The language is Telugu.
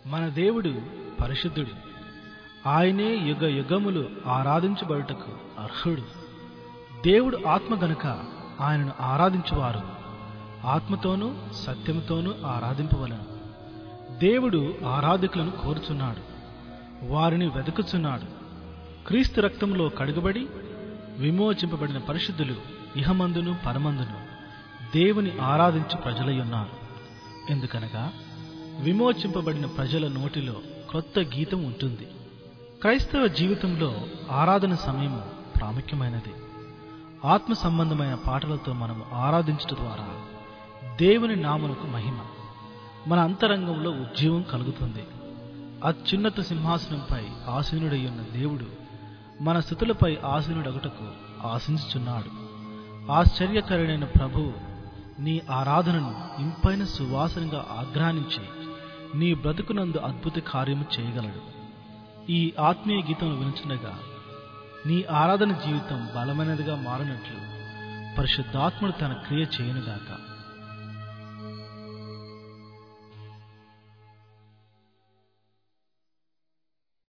మన దేవుడు పరిశుద్ధుడు ఆయనే యుగ యుగములు ఆరాధించబడుటకు అర్హుడు దేవుడు ఆత్మ గనుక ఆయనను ఆరాధించువారు ఆత్మతోనూ సత్యముతోనూ ఆరాధింపవలను దేవుడు ఆరాధకులను కోరుచున్నాడు వారిని వెతుకుచున్నాడు క్రీస్తు రక్తంలో కడుగబడి విమోచింపబడిన పరిశుద్ధులు ఇహమందును పరమందును దేవుని ఆరాధించు ప్రజలయ్యున్నారు ఎందుకనగా విమోచింపబడిన ప్రజల నోటిలో క్రొత్త గీతం ఉంటుంది క్రైస్తవ జీవితంలో ఆరాధన సమయము ప్రాముఖ్యమైనది ఆత్మ సంబంధమైన పాటలతో మనము ఆరాధించడం ద్వారా దేవుని నామమునకు మహిమ మన అంతరంగంలో ఉజ్జీవం కలుగుతుంది అత్యున్నత సింహాసనంపై ఆసీనుడై ఉన్న దేవుడు మన స్థుతులపై ఆసీనుడగుటకు ఆశించుచున్నాడు ఆశ్చర్యకరుడైన ప్రభువు నీ ఆరాధనను ఇంపైన సువాసనగా ఆగ్రహించి నీ బ్రతుకునందు అద్భుత కార్యము చేయగలడు ఈ ఆత్మీయ గీతం వినుచుండగా నీ ఆరాధన జీవితం బలమైనదిగా మారినట్లు పరిశుద్ధాత్ముడు తన క్రియ చేయనుగాక